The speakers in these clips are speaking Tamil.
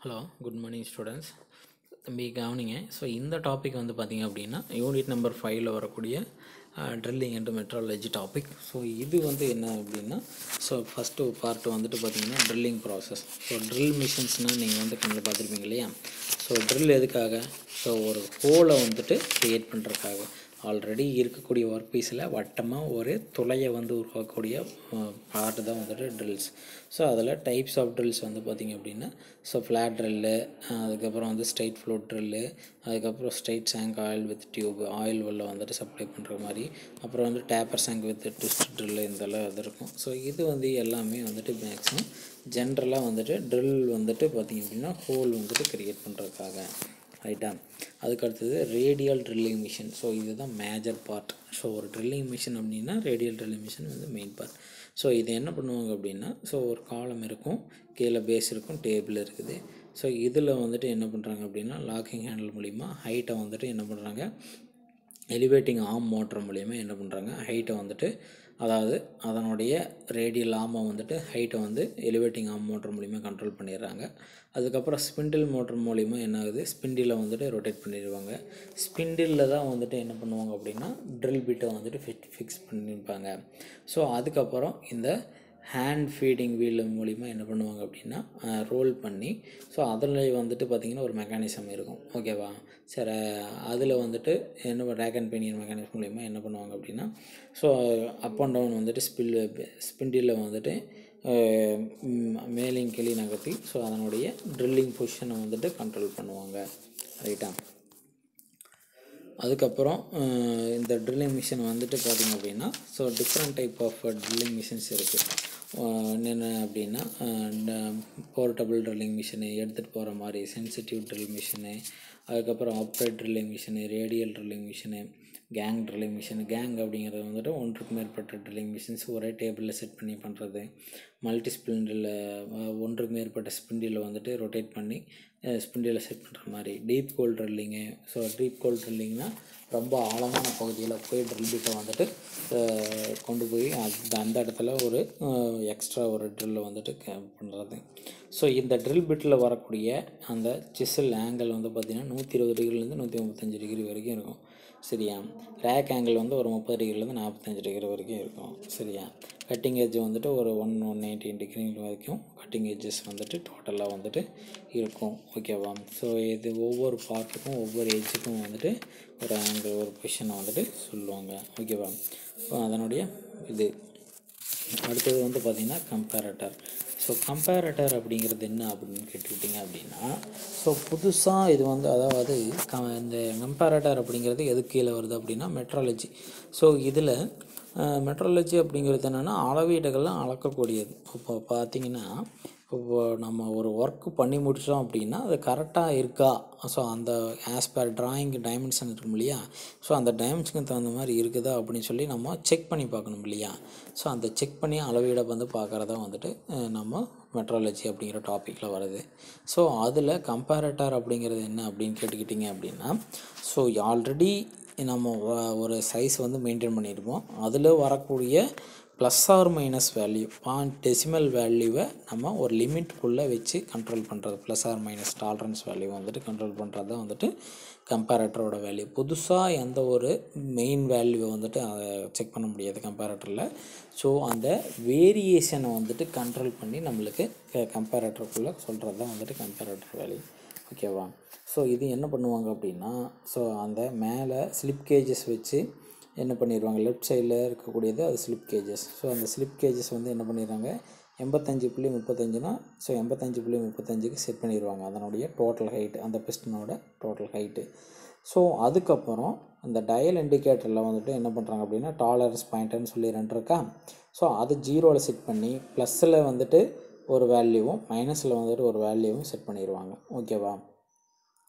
ஹலோ குட் மார்னிங் ஸ்டூடெண்ட்ஸ் தம்பி கவனிங்க ஸோ இந்த டாபிக் வந்து பார்த்திங்க அப்படின்னா யூனிட் நம்பர் ஃபைவ்ல வரக்கூடிய drilling and metrology topic so இது வந்து என்ன அப்படின்னா ஸோ ஃபஸ்ட்டு பார்ட் வந்துட்டு பார்த்திங்கன்னா ட்ரில்லிங் ப்ராசஸ் ஸோ ட்ரில் மிஷின்ஸ்னால் நீங்கள் வந்து கண்ணில் பார்த்துருப்பீங்க இல்லையா ஸோ ட்ரில் எதுக்காக ஸோ ஒரு ஹோலை வந்துட்டு க்ரியேட் பண்ணுறதுக்காக ஆல்ரெடி இருக்கக்கூடிய ஒர்க் பீஸில் வட்டமாக ஒரு துளையை வந்து உருவாக்கக்கூடிய பார்ட்டு தான் வந்துட்டு ட்ரில்ஸ் ஸோ அதில் டைப்ஸ் ஆஃப் ட்ரில்ஸ் வந்து பார்த்திங்க அப்படின்னா ஸோ ஃப்ளாட் ட்ரில்லு அதுக்கப்புறம் வந்து ஸ்ட்ரைட் ஃப்ளோட் ட்ரில்லு அதுக்கப்புறம் straight shank oil with tube oil உள்ள வந்துட்டு சப்ளை பண்ணுற மாதிரி அப்புறம் வந்து taper shank with twist drill இதெல்லாம் இது இருக்கும் ஸோ இது வந்து எல்லாமே வந்துட்டு மேக்ஸிமம் ஜென்ரலாக வந்துட்டு ட்ரில் வந்துட்டு பார்த்திங்க அப்படின்னா ஹோல் வந்துட்டு க்ரியேட் பண்ணுறதுக்காக ரைட்டா அதுக்கு அடுத்தது ரேடியல் ட்ரில்லிங் மிஷின் ஸோ இதுதான் மேஜர் பார்ட் ஸோ ஒரு ட்ரில்லிங் மிஷின் அப்படின்னா ரேடியல் ட்ரில்லிங் மிஷின் வந்து மெயின் பார்ட் ஸோ இது என்ன பண்ணுவாங்க அப்படின்னா ஸோ ஒரு காலம் இருக்கும் கீழே பேஸ் இருக்கும் டேபிள் இருக்குது ஸோ இதில் வந்துட்டு என்ன பண்ணுறாங்க அப்படின்னா லாக்கிங் ஹேண்டில் மூலிமா ஹைட்டை வந்துட்டு என்ன பண்ணுறாங்க எலிவேட்டிங் ஆம் மோட்டர் மூலிமா என்ன பண்ணுறாங்க ஹைட்டை வந்துட்டு அதாவது அதனுடைய ரேடியல் ஆமை வந்துட்டு ஹைட்டை வந்து எலிவேட்டிங் ஆம் மோட்டர் மூலிமா கண்ட்ரோல் பண்ணிடுறாங்க அதுக்கப்புறம் ஸ்பிண்டில் மோட்டர் மூலிமா என்ன ஆகுது ஸ்பிண்டிலை வந்துட்டு ரொட்டேட் பண்ணிடுவாங்க ஸ்பிண்டிலில் தான் வந்துட்டு என்ன பண்ணுவாங்க அப்படின்னா ட்ரில் பிட்டை வந்துட்டு ஃபிட் ஃபிக்ஸ் பண்ணியிருப்பாங்க ஸோ அதுக்கப்புறம் இந்த ஹேண்ட் ஃபீடிங் வீல் மூலிமா என்ன பண்ணுவாங்க அப்படின்னா ரோல் பண்ணி ஸோ அதில் வந்துட்டு பார்த்திங்கன்னா ஒரு மெக்கானிசம் இருக்கும் ஓகேவா சரி அதில் வந்துட்டு என்ன ரேக் அண்ட் பெனியன் மெக்கானிசம் மூலிமா என்ன பண்ணுவாங்க அப்படின்னா ஸோ அப் அண்ட் டவுன் வந்துட்டு ஸ்பில் ஸ்பிண்டில் வந்துட்டு மேலிங் கிளி நகர்த்தி ஸோ அதனுடைய ட்ரில்லிங் பொசிஷனை வந்துட்டு கண்ட்ரோல் பண்ணுவாங்க ரைட்டா அதுக்கப்புறம் இந்த ட்ரில்லிங் மிஷின் வந்துட்டு பார்த்திங்க அப்படின்னா so different type of drilling machines இருக்குது என்னென்ன அப்படின்னா போர்ட்டபிள் ட்ரில்லிங் மிஷினு எடுத்துகிட்டு போகிற மாதிரி சென்சிட்டிவ் ட்ரில் மிஷினு அதுக்கப்புறம் upright drilling machine radial drilling machine gang drilling machine gang அப்படிங்கிறது வந்துட்டு ஒன்றுக்கு மேற்பட்ட ட்ரில்லிங் மிஷின்ஸ் ஒரே டேபிளில் செட் பண்ணி பண்ணுறது மல்டி ஸ்பிண்டில் ஒன்றுக்கு மேற்பட்ட ஸ்பிண்டில் வந்துட்டு ரொட்டேட் பண்ணி ஸ்பிண்டில் செட் பண்ணுற மாதிரி deep hole drilling so deep hole ட்ரில்லிங்னால் ரொம்ப ஆழமான பகுதியில் போய் ட்ரில் பிட்டை வந்துட்டு கொண்டு போய் அது அந்த இடத்துல ஒரு எக்ஸ்ட்ரா ஒரு ட்ரில்லை வந்துட்டு பண்ணுறது ஸோ இந்த ட்ரில் பிட்டில் வரக்கூடிய அந்த சிசில் ஆங்கிள் வந்து பார்த்திங்கன்னா நூற்றி இருபது டிகிரிலேருந்து நூற்றி முப்பத்தஞ்சு டிகிரி வரைக்கும் இருக்கும் சரியா ரேக் ஆங்கிள் வந்து ஒரு முப்பது டிகிரிலேருந்து நாற்பத்தஞ்சு டிகிரி வரைக்கும் இருக்கும் சரியா கட்டிங் எட்ஜ் வந்துட்டு ஒரு ஒன் ஒன் எயிட்டீன் டிகிரி வரைக்கும் கட்டிங் எட்ஜஸ் வந்துட்டு டோட்டலாக வந்துட்டு இருக்கும் ஓகேவா ஸோ இது ஒவ்வொரு பார்ட்டுக்கும் ஒவ்வொரு எட்ஜுக்கும் வந்துட்டு ஒரு ஆங்கிள் ஒரு பொசிஷனை வந்துட்டு சொல்லுவாங்க ஓகேவா அதனுடைய இது அடுத்தது வந்து பார்த்திங்கன்னா கம்பேரட்டர் ஸோ கம்பேரட்டர் அப்படிங்கிறது என்ன அப்படின்னு கேட்டுக்கிட்டிங்க அப்படின்னா ஸோ புதுசாக இது வந்து அதாவது க இந்த கம்பேரட்டர் அப்படிங்கிறது எது கீழே வருது அப்படின்னா மெட்ராலஜி ஸோ இதில் மெட்ராலஜி அப்படிங்கிறது என்னென்னா அளவீடுகள்லாம் அளக்கக்கூடியது இப்போ பார்த்திங்கன்னா இப்போ நம்ம ஒரு ஒர்க்கு பண்ணி முடித்தோம் அப்படின்னா அது கரெக்டாக இருக்கா ஸோ அந்த ஆஸ் பர் ட்ராயிங் டைமென்ஷன் இருக்கும் இல்லையா ஸோ அந்த டைமென்ஷனுக்கு தகுந்த மாதிரி இருக்குதா அப்படின்னு சொல்லி நம்ம செக் பண்ணி பார்க்கணும் இல்லையா ஸோ அந்த செக் பண்ணி அளவீடை வந்து பார்க்குறதா வந்துட்டு நம்ம மெட்ராலஜி அப்படிங்கிற டாப்பிக்கில் வருது ஸோ அதில் கம்பேரட்டர் அப்படிங்கிறது என்ன அப்படின்னு கேட்டுக்கிட்டிங்க அப்படின்னா ஸோ ஆல்ரெடி நம்ம ஒரு சைஸ் வந்து மெயின்டைன் பண்ணியிருப்போம் அதில் வரக்கூடிய plus or minus value point decimal வேல்யூவை நம்ம ஒரு லிமிட்குள்ளே வச்சு கண்ட்ரோல் பண்ணுறது plus or minus tolerance value வந்துட்டு கண்ட்ரோல் பண்ணுறது தான் வந்துட்டு கம்பேரட்டரோட வேல்யூ புதுசாக எந்த ஒரு மெயின் வேல்யூவை வந்துட்டு அதை செக் பண்ண முடியாது கம்பேரட்டரில் ஸோ அந்த வேரியேஷனை வந்துட்டு கண்ட்ரோல் பண்ணி நம்மளுக்கு கம்பேரட்டருக்குள்ளே சொல்கிறது தான் வந்துட்டு கம்பேரட்டர் வேல்யூ ஓகேவா ஸோ இது என்ன பண்ணுவாங்க அப்படின்னா ஸோ அந்த மேலே ஸ்லிப் கேஜஸ் வச்சு என்ன பண்ணிடுவாங்க லெஃப்ட் சைடில் இருக்கக்கூடியது அது ஸ்லிப் கேஜஸ் ஸோ அந்த ஸ்லிப் கேஜஸ் வந்து என்ன பண்ணிடுறாங்க எண்பத்தஞ்சு புள்ளி முப்பத்தஞ்சுனா ஸோ எண்பத்தஞ்சு புள்ளி முப்பத்தஞ்சுக்கு செட் பண்ணிடுவாங்க அதனுடைய டோட்டல் ஹைட் அந்த பிஸ்டனோட டோட்டல் ஹைட்டு ஸோ அதுக்கப்புறம் இந்த டயல் இண்டிகேட்டரில் வந்துட்டு என்ன பண்ணுறாங்க அப்படின்னா டாலரன்ஸ் பாயிண்ட்டுன்னு சொல்லி ரெண்டு இருக்கா ஸோ அது ஜீரோவில் செட் பண்ணி ப்ளஸில் வந்துட்டு ஒரு வேல்யூவும் மைனஸில் வந்துட்டு ஒரு வேல்யூவும் செட் பண்ணிடுவாங்க ஓகேவா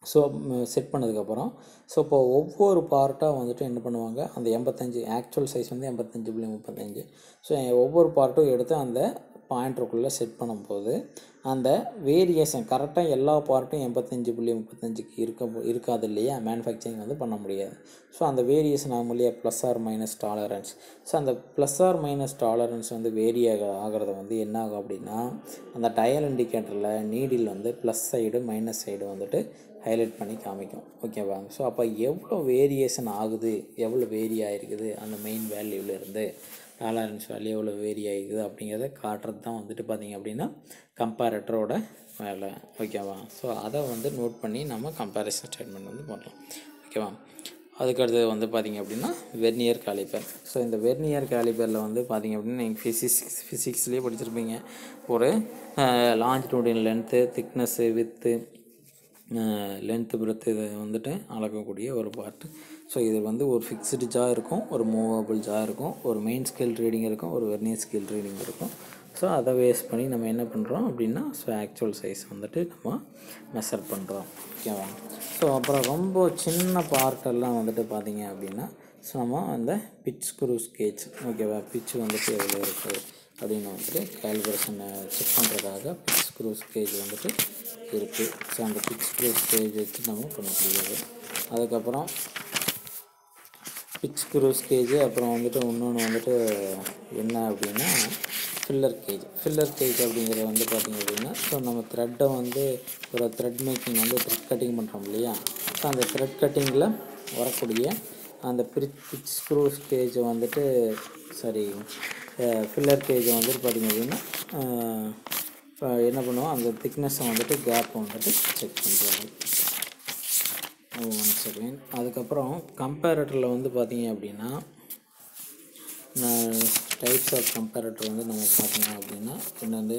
ஸோ செட் பண்ணதுக்கப்புறம் ஸோ இப்போ ஒவ்வொரு பார்ட்டாக வந்துட்டு என்ன பண்ணுவாங்க அந்த எண்பத்தஞ்சு ஆக்சுவல் சைஸ் வந்து எண்பத்தஞ்சு புள்ளி முப்பத்தஞ்சு ஸோ ஒவ்வொரு பார்ட்டும் எடுத்து அந்த பாயிண்டருக்குள்ளே செட் பண்ணும்போது அந்த வேரியேஷன் கரெக்டாக எல்லா பார்ட்டும் எண்பத்தஞ்சு புள்ளி முப்பத்தஞ்சுக்கு இருக்க இருக்காது இல்லையா மேனுஃபேக்சரிங் வந்து பண்ண முடியாது ஸோ அந்த வேரியேஷன் ஆகும் இல்லையா plus or minus tolerance so அந்த ப்ளஸ் ஆர் மைனஸ் டாலரன்ஸ் வந்து வேரி ஆக ஆகிறது வந்து என்ன ஆகும் அப்படின்னா அந்த டயல் இண்டிகேட்டரில் நீடில் வந்து ப்ளஸ் சைடு மைனஸ் சைடு வந்துட்டு ஹைலைட் பண்ணி காமிக்கும் ஓகேவா ஸோ அப்போ எவ்வளோ வேரியேஷன் ஆகுது எவ்வளோ வேரி ஆகிருக்குது அந்த மெயின் வேல்யூலேருந்து டாலரன்ஸ் வேல்யூ எவ்வளோ வேரி ஆகிக்குது அப்படிங்கிறத காட்டுறது தான் வந்துட்டு பார்த்திங்க அப்படின்னா கம்பேரட்டரோட வேலை ஓகேவா ஸோ அதை வந்து நோட் பண்ணி நம்ம கம்பேரிசன் ஸ்டேட்மெண்ட் வந்து பண்ணலாம் ஓகேவா அதுக்கடுத்தது வந்து பார்த்திங்க அப்படின்னா வெர்னியர் காலிப்பர் ஸோ இந்த வெர்னியர் காலிப்பரில் வந்து பார்த்திங்க அப்படின்னா நீங்கள் ஃபிசிக்ஸ் ஃபிசிக்ஸ்லேயே படிச்சிருப்பீங்க ஒரு லாஞ்சிடியூடின் length thickness with length breadth இதை வந்துட்டு அளக்கக்கூடிய ஒரு பார்ட்டு ஸோ இது வந்து ஒரு ஃபிக்ஸ்டு ஜா இருக்கும் ஒரு மூவபிள் ஜா இருக்கும் ஒரு மெயின் ஸ்கேல் ரீடிங் இருக்கும் ஒரு வெர்னியர் ஸ்கேல் ரீடிங் இருக்கும் ஸோ அதை வேஸ்ட் பண்ணி நம்ம என்ன பண்ணுறோம் அப்படின்னா ஸோ ஆக்சுவல் சைஸ் வந்துட்டு நம்ம மெஷர் பண்ணுறோம் ஓகேவா ஸோ அப்புறம் ரொம்ப சின்ன பார்ட்டெல்லாம் வந்துட்டு பார்த்தீங்க அப்படின்னா ஸோ நம்ம அந்த பிச் ஸ்க்ரூ ஸ்கேச் ஓகேவா பிச் வந்துட்டு எவ்வளோ இருக்குது அப்படின்னு வந்துட்டு கேல்குலேஷனை செக் பண்ணுறதுக்காக பிச் ஸ்க்ரூ ஸ்கேஜ் வந்துட்டு இருக்குது ஸோ அந்த பிச் ஸ்க்ரூ ஸ்கேஜ் வச்சு நம்ம பண்ண முடியாது அதுக்கப்புறம் பிச் ஸ்க்ரூ ஸ்கேஜ் அப்புறம் வந்துட்டு இன்னொன்று வந்துட்டு என்ன அப்படின்னா ஃபில்லர் கேஜ் ஃபில்லர் கேஜ் அப்படிங்கிறது வந்து பார்த்திங்க அப்படின்னா ஸோ நம்ம த்ரெட்டை வந்து ஒரு த்ரெட் மேக்கிங் வந்து த்ரெட் கட்டிங் பண்ணுறோம் இல்லையா ஸோ அந்த த்ரெட் கட்டிங்கில் வரக்கூடிய அந்த பிரிச் பிச் ஸ்க்ரூ ஸ்கேஜ் வந்துட்டு சாரி ஃபில்லர் கேஜ் வந்துட்டு பார்த்திங்க அப்படின்னா இப்போ என்ன பண்ணுவோம் அந்த திக்னஸை வந்துட்டு கேப் வந்துட்டு செக் பண்ணுறாங்க ஒன் செகண்ட் அதுக்கப்புறம் கம்பேரட்டரில் வந்து பார்த்தீங்க அப்படின்னா டைப்ஸ் ஆஃப் கம்பேரட்டர் வந்து நம்ம பார்த்தீங்க அப்படின்னா என்னது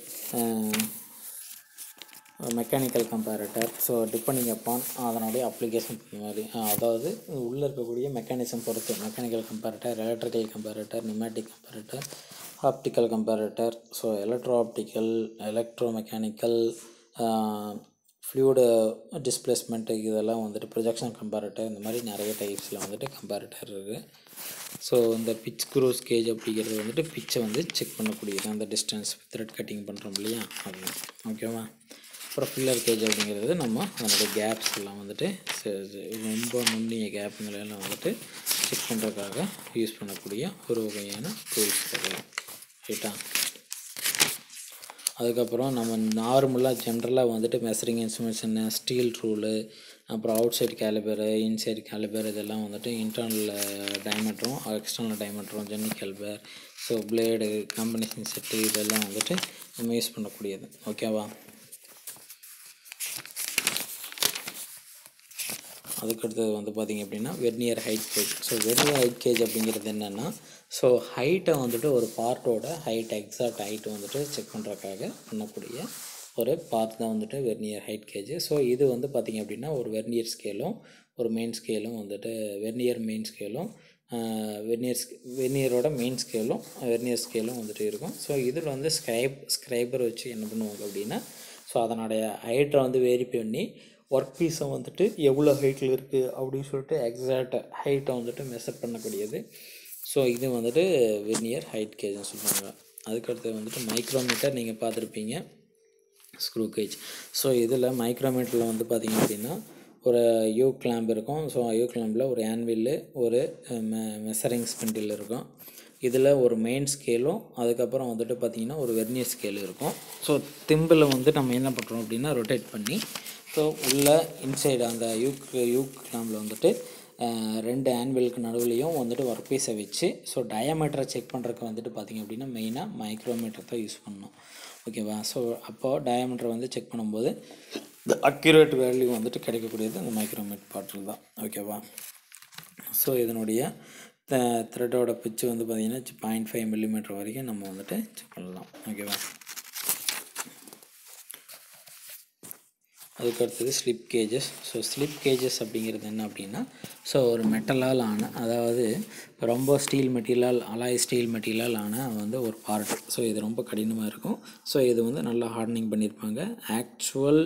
mechanical comparator so depending upon அதனுடைய அப்ளிகேஷன் மாதிரி அதாவது உள்ளே இருக்கக்கூடிய மெக்கானிசம் பொறுத்து mechanical comparator electrical comparator pneumatic comparator optical comparator so electro optical electro mechanical fluid displacement இதெல்லாம் வந்துட்டு ப்ரொஜெக்ஷன் கம்பேரட்டர் இந்த மாதிரி நிறைய டைப்ஸில் வந்துட்டு கம்பேரட்டர் இருக்குது ஸோ இந்த பிச் க்ரூஸ் கேஜ் அப்படிங்கிறது வந்துட்டு பிச்சை வந்து செக் பண்ணக்கூடியது அந்த டிஸ்டன்ஸ் த்ரெட் கட்டிங் பண்ணுறோம் இல்லையா அது ஓகேவா அப்புறம் ஃபில்லர் கேஜ் அப்படிங்கிறது நம்ம அதனுடைய கேப்ஸ் எல்லாம் வந்துட்டு ரொம்ப நுண்ணிய கேப்புங்களெல்லாம் வந்துட்டு செக் பண்ணுறதுக்காக யூஸ் பண்ணக்கூடிய ஒரு வகையான டூல்ஸ் அது ரைட்டா அதுக்கப்புறம் நம்ம நார்மலாக ஜென்ரலாக வந்துட்டு மெஷரிங் இன்ஸ்ட்ருமெண்ட்ஸ் என்ன ஸ்டீல் ரூலு அப்புறம் outside caliper inside caliper இதெல்லாம் வந்துட்டு இன்டர்னல் டைமீட்டரும் எக்ஸ்டர்னல் டைமீட்டரும் jenny caliper so blade combination set இதெல்லாம் வந்துட்டு நம்ம யூஸ் பண்ணக்கூடியது ஓகேவா அதுக்கடுத்தது வந்து பார்த்திங்க அப்படின்னா vernier height gauge so vernier height gauge அப்படிங்கிறது என்னென்னா ஸோ ஹைட்டை வந்துட்டு ஒரு பார்ட்டோட ஹைட் எக்ஸாக்ட் ஹைட் வந்துட்டு செக் பண்ணுறதுக்காக பண்ணக்கூடிய ஒரு பார்ட் தான் வந்துட்டு வெர்னியர் ஹைட் கேஜ் ஸோ இது வந்து பார்த்திங்க அப்படின்னா ஒரு வெர்னியர் ஸ்கேலும் ஒரு மெயின் ஸ்கேலும் வந்துட்டு வெர்னியர் மெயின் ஸ்கேலும் வெர்னியர் வெர்னியரோட மெயின் ஸ்கேலும் வெர்னியர் ஸ்கேலும் வந்துட்டு இருக்கும் ஸோ இதில் வந்து ஸ்க்ரைப் ஸ்க்ரைபர் வச்சு என்ன பண்ணுவாங்க அப்படின்னா ஸோ அதனுடைய ஹைட்டை வந்து வேரி பண்ணி ஒர்க் பீஸை வந்துட்டு எவ்வளோ ஹைட்டில் இருக்குது அப்படின்னு சொல்லிட்டு எக்ஸாக்ட் ஹைட்டை வந்துட்டு மெஷர் பண்ணக்கூடியது ஸோ இது வந்துட்டு வெர்னியர் ஹைட் கேஜ்னு சொல்லுவாங்க அதுக்கடுத்து வந்துட்டு மைக்ரோமீட்டர் நீங்கள் பார்த்துருப்பீங்க ஸ்க்ரூ கேஜ் ஸோ இதில் மைக்ரோமீட்டரில் வந்து பார்த்திங்க அப்படின்னா ஒரு யூ கிளாம்ப் இருக்கும் ஸோ யூ கிளாம்பில் ஒரு ஆன்வில்லு ஒரு மெ மெஷரிங் ஸ்பிண்டில் இருக்கும் இதில் ஒரு மெயின் ஸ்கேலும் அதுக்கப்புறம் வந்துட்டு பார்த்திங்கன்னா ஒரு வெர்னியர் ஸ்கேல் இருக்கும் ஸோ திம்பில் வந்து நம்ம என்ன பண்ணுறோம் அப்படின்னா ரொட்டேட் பண்ணி ஸோ உள்ள இன்சைடு அந்த யூக் யூக் கிளாம்பில் வந்துட்டு ரெண்டு ஆன்விலுக்கு நடுவுலையும் வந்துட்டு ஒர்க் பீஸை வச்சு ஸோ டயாமீட்டரை செக் பண்ணுறதுக்கு வந்துட்டு பார்த்திங்க அப்படின்னா மெயினாக மைக்ரோமீட்டர் தான் யூஸ் பண்ணணும் ஓகேவா ஸோ அப்போது டயாமீட்டர் வந்து செக் பண்ணும்போது இந்த அக்யூரேட் வேல்யூ வந்துட்டு கிடைக்கக்கூடியது அந்த மைக்ரோமீட்டர் பாட்டில் தான் ஓகேவா ஸோ இதனுடைய த்ரெட்டோட பிச்சு வந்து பார்த்திங்கன்னா பாயிண்ட் ஃபைவ் மில்லிமீட்டர் வரைக்கும் நம்ம வந்துட்டு செக் பண்ணலாம் ஓகேவா அதுக்கு அடுத்தது slip gauges so slip gauges அப்படிங்கிறது என்ன அப்படின்னா ஸோ ஒரு மெட்டலால் ஆன அதாவது ரொம்ப steel material alloy steel material ஆன வந்து ஒரு பார்ட் ஸோ இது ரொம்ப கடினமாக இருக்கும் ஸோ இது வந்து நல்லா ஹார்டனிங் பண்ணியிருப்பாங்க ஆக்சுவல்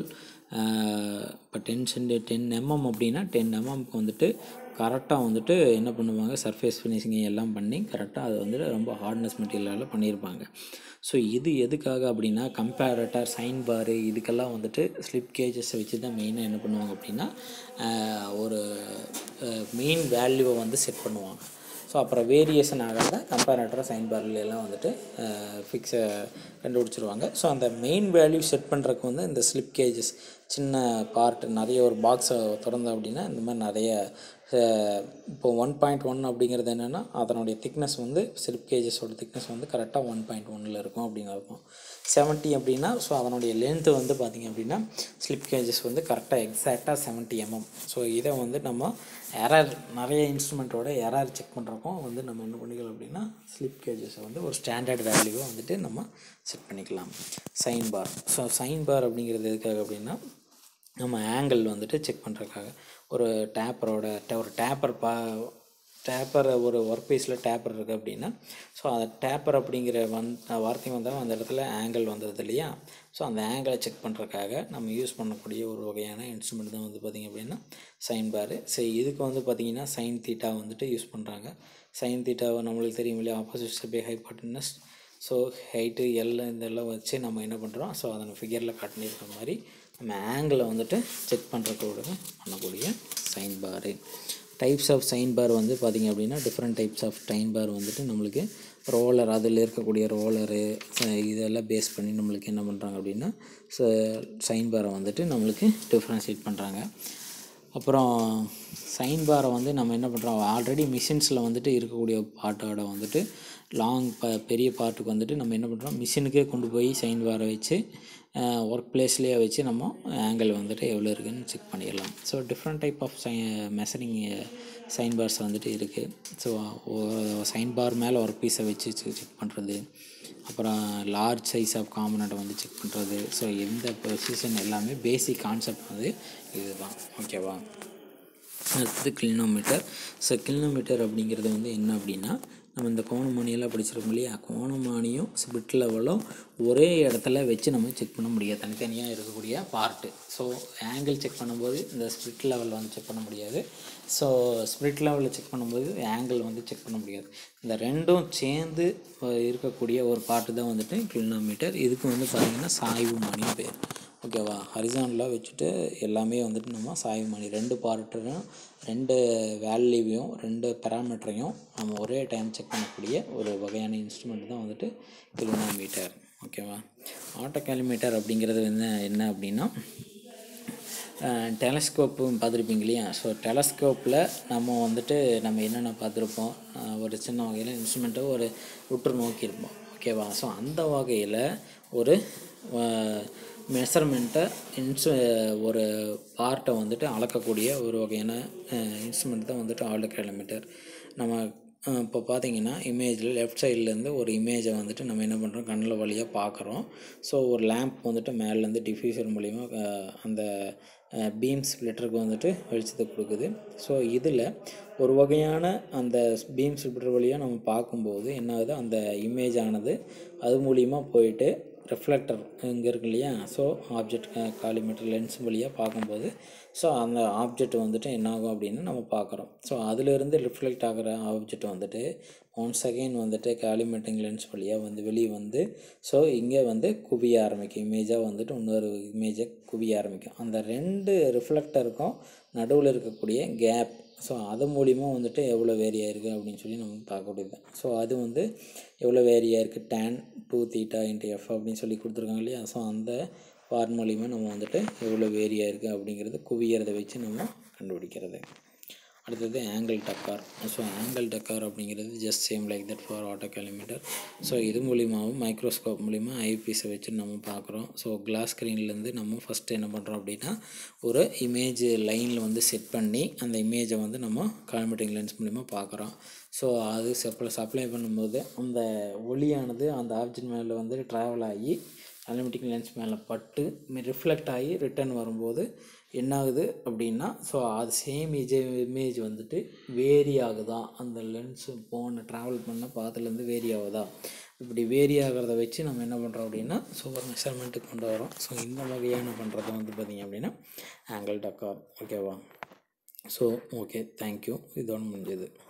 இப்போ டென் சென்ட் டென் எம்எம் அப்படின்னா டென் எம்எம்க்கு வந்துட்டு கரெக்டாக வந்துட்டு என்ன பண்ணுவாங்க சர்ஃபேஸ் ஃபினிஷிங் எல்லாம் பண்ணி கரெக்டாக அது வந்துட்டு ரொம்ப ஹார்ட்னஸ் மெட்டீரியலால் பண்ணியிருப்பாங்க ஸோ இது எதுக்காக அப்படின்னா கம்பேரட்டர் சைன் பாரு இதுக்கெல்லாம் வந்துட்டு ஸ்லிப் கேஜஸை வச்சு தான் மெயினாக என்ன பண்ணுவாங்க அப்படின்னா ஆஹ், ஒரு மெயின் வேல்யூவை வந்து செட் பண்ணுவாங்க ஸோ அப்புறம் வேரியேஷன் ஆகாத கம்பேரேட்டர் சைன் பார்ல எல்லாம் வந்துட்டு ஃபிக்ஸை கண்டுபிடிச்சிருவாங்க ஸோ அந்த மெயின் வேல்யூ செட் பண்ணுறதுக்கு வந்து இந்த ஸ்லிப் கேஜஸ் சின்ன பார்ட் நிறைய ஒரு பாக்ஸை திறந்தோம் அப்படின்னா இந்த மாதிரி நிறைய அஹ், இப்போ ஒன் பாயிண்ட் ஒன் அப்படிங்கிறது என்னென்னா அதனுடைய திக்னஸ் வந்து ஸ்லிப் கேஜஸோட திக்னஸ் வந்து கரெக்டாக ஒன் பாயிண்ட் ஒன்னில் இருக்கும் அப்படின்னு இருக்கும் செவன்ட்டி அப்படின்னா ஸோ அதனுடைய லென்த்து வந்து பார்த்திங்க அப்படின்னா ஸ்லிப் கேஜஸ் வந்து கரெக்டாக எக்ஸாக்டாக செவன்ட்டி எம்எம் ஸோ இதை வந்து நம்ம எரர் நிறைய இன்ஸ்ட்ருமெண்ட்டோட எரர் செக் பண்ணுறப்போ வந்து நம்ம என்ன பண்ணிக்கலாம் அப்படின்னா ஸ்லிப் கேஜஸை வந்து ஒரு ஸ்டாண்டர்ட் வேல்யூவை வந்துட்டு நம்ம செட் பண்ணிக்கலாம் sine bar so sine bar அப்படிங்கிறது எதுக்காக அப்படின்னா நம்ம ஆங்கிள் வந்துட்டு செக் பண்ணுறதுக்காக ஒரு டேப்பரோட ஒரு டேப்பர் பா டேப்பர் ஒரு ஒர்க் பீஸில் டேப்பர் இருக்குது அப்படின்னா ஸோ அந்த டேப்பர் அப்படிங்கிற வந் வார்த்தை வந்தால் அந்த இடத்துல ஆங்கிள் வந்தது இல்லையா ஸோ அந்த ஆங்கிளை செக் பண்ணுறதுக்காக நம்ம யூஸ் பண்ணக்கூடிய ஒரு வகையான இன்ஸ்ட்ருமெண்ட் தான் வந்து பார்த்திங்க அப்படின்னா சைன் பாரு சரி இதுக்கு வந்து பார்த்திங்கன்னா சைன் தீட்டா வந்துட்டு யூஸ் பண்ணுறாங்க சைன் தீட்டாவை நம்மளுக்கு தெரியும் இல்லையா opposite by hypotenuse so height எல்லாம் இதெல்லாம் வச்சு நம்ம என்ன பண்ணுறோம் ஸோ அதை ஃபிகரில் காட்டினிருக்க மாதிரி நம்ம ஆங்கிளை வந்துட்டு செக் பண்ணுறதோட பண்ணக்கூடிய சைன் பாரு டைப்ஸ் ஆஃப் சைன் பார் வந்து பார்த்திங்க அப்படின்னா different types of sine bar வந்துட்டு நம்மளுக்கு ரோலர் அதில் இருக்கக்கூடிய ரோலரு இதெல்லாம் பேஸ் பண்ணி நம்மளுக்கு என்ன பண்ணுறாங்க அப்படின்னா சைன் பாரை வந்துட்டு நம்மளுக்கு டிஃப்ரென்ஷியேட் பண்ணுறாங்க அப்புறம் சைன் பாரை வந்து நம்ம என்ன பண்ணுறோம் ஆல்ரெடி மிஷின்ஸில் வந்துட்டு இருக்கக்கூடிய பார்ட்டோட வந்துட்டு லாங் ப பெரிய பார்ட்டுக்கு வந்துட்டு நம்ம என்ன பண்ணுறோம் மிஷினுக்கே கொண்டு போய் சைன் பாரை வச்சு ஒர்க் பிளேஸ்லேயே வச்சு நம்ம ஆங்கிள் வந்துட்டு எவ்வளோ இருக்குன்னு செக் பண்ணிடலாம் so different type of sine measuring sine bars வந்துட்டு இருக்குது ஸோ சைன் பார் மேலே ஒர்க் பீஸை வச்சு செக் பண்ணுறது அப்புறம் லார்ஜ் சைஸ் ஆஃப் காம்பனண்ட்டை வந்து செக் பண்ணுறது ஸோ எந்த பொசிஷன் எல்லாமே பேசிக் கான்செப்ட் வந்து இதுதான் ஓகேவா அடுத்தது கிலோமீட்டர் ஸோ கிலோமீட்டர் அப்படிங்கிறது வந்து என்ன அப்படின்னா நம்ம இந்த கோணமானியெல்லாம் படிச்சிருக்கோம் இல்லையா கோணமானியும் ஸ்பிட் லெவலும் ஒரே இடத்துல வச்சு நம்ம செக் பண்ண முடியாது தனித்தனியாக இருக்கக்கூடிய பார்ட்டு ஸோ ஆங்கிள் செக் பண்ணும்போது இந்த ஸ்பிட் லெவல் வந்து செக் பண்ண முடியாது ஸோ ஸ்பிட் லெவலில் செக் பண்ணும்போது ஆங்கிள் வந்து செக் பண்ண முடியாது இந்த ரெண்டும் சேர்ந்து அஹ், இருக்கக்கூடிய ஒரு பார்ட்டு தான் வந்துட்டு கிலோமீட்டர் இதுக்கு வந்து பார்த்திங்கன்னா சாய்வு மணி பேர் ஓகேவா ஹரிசான்லாம் வச்சுட்டு எல்லாமே வந்துட்டு நம்ம சாய்வு மணி ரெண்டு பார்ட்டையும் ரெண்டு வேல்யூவையும் ரெண்டு பேராமீட்டரையும் நம்ம ஒரே டைம் செக் பண்ணக்கூடிய ஒரு வகையான இன்ஸ்ட்ருமெண்ட் தான் வந்துட்டு கிலோமீட்டர் ஓகேவா ஆட்டோ கேலிமீட்டர் அப்படிங்கிறது என்ன என்ன அப்படின்னா டெலஸ்கோப்பு பார்த்துருப்பீங்க இல்லையா ஸோ டெலஸ்கோப்பில் நம்ம வந்துட்டு நம்ம என்னென்ன பார்த்துருப்போம் அஹ் ஒரு சின்ன வகையில் இன்ஸ்ட்ருமெண்ட்டை ஒரு உற்று நோக்கியிருப்போம் ஓகேவா ஸோ அந்த வகையில் ஒரு மெஷர்மெண்ட்டை இன்ஸ்ட்ரு ஒரு பார்ட்டை வந்துட்டு அளக்கக்கூடிய ஒரு வகையான இன்ஸ்ட்ருமெண்ட் தான் வந்துட்டு ஆல்டோ கிலோமீட்டர் நம்ம அஹ் இப்போ பார்த்தீங்கன்னா இமேஜில் லெஃப்ட் சைட்லேருந்து ஒரு இமேஜை வந்துட்டு நம்ம என்ன பண்ணுறோம் கண்ணில் வழியாக பார்க்குறோம் ஸோ ஒரு லேம்ப் வந்துட்டு மேலேருந்து டிஃப்யூசர் மூலிமா அஹ், அந்த பீம் ஸ்ப்ளிட்டருக்கு வந்துட்டு வெளிச்சத்தை கொடுக்குது ஸோ இதில் ஒரு வகையான அந்த பீம் ஸ்ப்ளிட்டர் வழியாக நம்ம பார்க்கும்போது என்ன ஆகுது அந்த இமேஜ் ஆனது அது மூலிமா போயிட்டு ரிஃப்ளெக்டர் இங்கே இருக்கு இல்லையா ஸோ ஆப்ஜெக்ட் காலிமீட்டர் லென்ஸ் வழியாக பார்க்கும்போது ஸோ அந்த ஆப்ஜெக்ட் வந்துட்டு என்ன ஆகும் அப்படின்னு நம்ம பார்க்குறோம் ஸோ அதிலிருந்து ரிஃப்ளெக்ட் ஆகிற ஆப்ஜெக்ட் வந்துட்டு ஒன்ஸ் அகைன் வந்துட்டு காலிமீட்டிங் லென்ஸ் வழியாக வந்து வெளியே வந்து ஸோ இங்கே வந்து குவிய ஆரம்பிக்கும் இமேஜாக வந்துட்டு இன்னொரு இமேஜை குவிய ஆரம்பிக்கும் அந்த ரெண்டு ரிஃப்ளெக்டருக்கும் நடுவில் இருக்கக்கூடிய கேப் ஸோ அது மூலிமா வந்துட்டு எவ்வளோ வேரி ஆயிருக்கு அப்படின்னு சொல்லி நம்ம பார்க்கக்கூடியது ஸோ அது வந்து எவ்வளோ வேரி ஆயிருக்கு tan two theta into F அப்படின்னு சொல்லி கொடுத்துருக்காங்க இல்லையா ஸோ அந்த பார்ட் மூலிமா நம்ம வந்துட்டு எவ்வளோ வேரி ஆயிருக்கு அப்படிங்கிறது குவியறதை வச்சு நம்ம கண்டுபிடிக்கிறது அடுத்தது ஆங்கிள் டக்கார் ஸோ ஆங்கிள் டக்கார் அப்படிங்கிறது just same like that for auto kilometre so இது மூலிமாவும் மைக்ரோஸ்கோப் மூலிமா ஐபீஸை வச்சு நம்ம பார்க்குறோம் ஸோ கிளாஸ் ஸ்க்ரீன்லேருந்து நம்ம ஃபஸ்ட்டு என்ன பண்ணுறோம் அப்படின்னா ஒரு இமேஜ் லைனில் வந்து செட் பண்ணி அந்த இமேஜை வந்து நம்ம கால்மீட்டிங் லென்ஸ் மூலிமா பார்க்குறோம் ஸோ அது சப்ளை சப்ளை பண்ணும்போது அந்த ஒளியானது அந்த ஆப்ஜெக்ட் மேலே வந்து ட்ராவல் ஆகி அலுமிட்டிக் லென்ஸ் மேலே பட்டு ரிஃப்ளெக்ட் ஆகி ரிட்டர்ன் வரும்போது என்ன ஆகுது அப்படின்னா ஸோ அது சேம் இஜ் இமேஜ் வந்துட்டு வேரி ஆகுதா அந்த லென்ஸு போன ட்ராவல் பண்ண பாத்துலேருந்து வேரி ஆகுதா இப்படி வேரி ஆகிறத வச்சு நம்ம என்ன பண்ணுறோம் அப்படின்னா ஸோ ஒரு மெஷர்மெண்ட்டுக்கு கொண்டு வரோம் ஸோ இந்த வகையான பண்ணுறது வந்து பார்த்திங்க அப்படின்னா ஆங்கிள் டக்கார் ஓகேவா ஸோ ஓகே தேங்க்யூ இதோட முடிஞ்சது